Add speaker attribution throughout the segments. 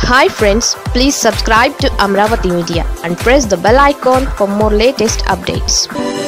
Speaker 1: hi friends please subscribe to Amaravati media and press the bell icon for more latest updates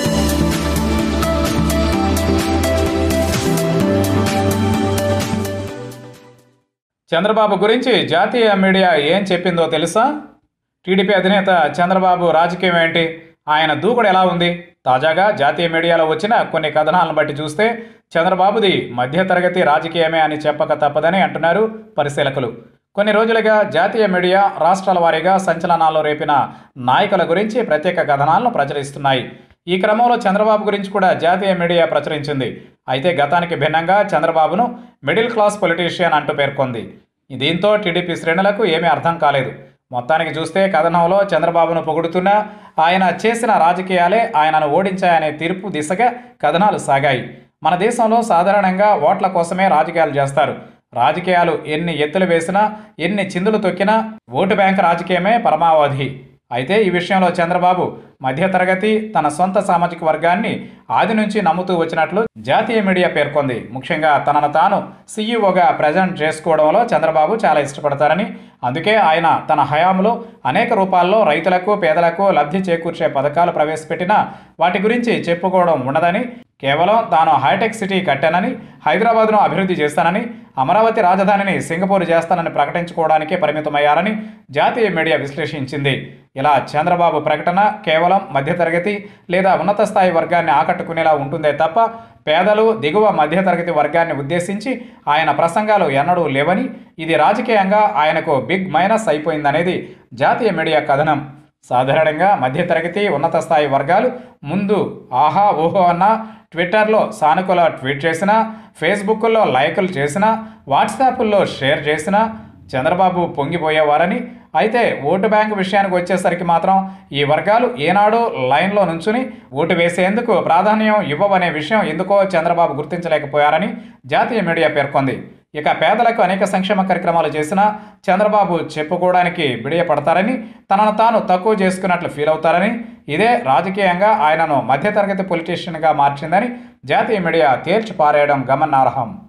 Speaker 2: Chandrababu గురించి జాతీయ media ఏం చెప్పిందో తెలుసా TDP అధినేత చంద్రబాబు రాజకీయం ఏంటి ఆయన దూకుడు ఎలా ఉంది తాజాగా జాతీయ మీడియాలో వచ్చిన కొన్ని కథనాలను బట్టి చూస్తే చంద్రబాబుది మధ్యతరగతి రాజకీయమే అని చెప్పక తప్పదని అంటున్నారు పరిశీలకులు కొన్ని రోజులుగా జాతీయ మీడియా రాష్ట్రాల వారీగా సంచలనాలు రేపిన నాయకుల గురించి ప్రత్యేక కథనాలను ప్రచురిస్తున్నాయి ఈ క్రమంలో చంద్రబాబు గురించి కూడా జాతీయ మీడియా ప్రచురించింది అయితే గతానికి భిన్నంగా చంద్రబాబును మిడిల్ క్లాస్ పొలిటీషియన్ అంటూ పేర్కొంది దీంతో టీడీపీ శ్రేణులకు ఏమీ అర్థం కాలేదు మొత్తానికి చూస్తే కథనంలో చంద్రబాబును పొగుడుతున్నా ఆయన చేసిన రాజకీయాలే ఆయనను ఓడించాయనే తీర్పు దిశగా కథనాలు సాగాయి మన దేశంలో సాధారణంగా ఓట్ల కోసమే రాజకీయాలు చేస్తారు రాజకీయాలు ఎన్ని ఎత్తులు వేసినా ఎన్ని చిందులు తొక్కినా ఓటు బ్యాంక్ రాజకీయమే పరమావధి అయితే ఈ విషయంలో చంద్రబాబు మధ్యతరగతి తన సొంత సామాజిక వర్గాన్ని ఆది నుంచి నమ్ముతూ వచ్చినట్లు జాతీయ మీడియా పేర్కొంది ముఖ్యంగా తనను తాను సీఈఓగా ప్రజెంట్ చేసుకోవడంలో చంద్రబాబు చాలా ఇష్టపడతారని అందుకే ఆయన తన హయాంలో అనేక రూపాల్లో రైతులకు పేదలకు లబ్ధి చేకూర్చే పథకాలు ప్రవేశపెట్టినా వాటి గురించి చెప్పుకోవడం ఉండదని కేవలం తాను హైటెక్ సిటీ కట్టానని హైదరాబాద్ను అభివృద్ధి చేస్తానని అమరావతి రాజధానిని సింగపూర్ చేస్తానని ప్రకటించుకోవడానికే పరిమితమయ్యారని జాతీయ మీడియా విశ్లేషించింది ఇలా చంద్రబాబు ప్రకటన కేవలం మధ్యతరగతి లేదా ఉన్నత స్థాయి వర్గాన్ని ఆకట్టుకునేలా ఉంటుందే తప్ప పేదలు దిగువ మధ్యతరగతి వర్గాన్ని ఉద్దేశించి ఆయన ప్రసంగాలు ఎన్నడూ లేవని ఇది రాజకీయంగా ఆయనకు బిగ్ మైనస్ అయిపోయిందనేది జాతీయ మీడియా కథనం సాధారణంగా మధ్యతరగతి ఉన్నత స్థాయి వర్గాలు ముందు ఆహా ఓహో అన్న ట్విట్టర్లో సానుకూల ట్వీట్ చేసినా ఫేస్బుక్లో లైకులు చేసినా వాట్సాప్లో షేర్ చేసినా చంద్రబాబు పొంగిపోయేవారని అయితే ఓటు బ్యాంకు విషయానికి వచ్చేసరికి మాత్రం ఈ వర్గాలు ఏనాడో లైన్లో నుంచుని ఓటు వేసేందుకు ప్రాధాన్యం ఇవ్వవనే విషయం ఎందుకో చంద్రబాబు గుర్తించలేకపోయారని జాతీయ మీడియా పేర్కొంది ఇక పేదలకు అనేక సంక్షేమ కార్యక్రమాలు చేసినా చంద్రబాబు చెప్పుకోవడానికి బిడియపడతారని తనను తాను తక్కువ చేసుకున్నట్లు ఫీల్ అవుతారని ఇదే రాజకీయంగా ఆయనను మధ్యతరగతి పొలిటీషియన్గా మార్చిందని జాతీయ మీడియా తేల్చి పారేయడం గమనార్హం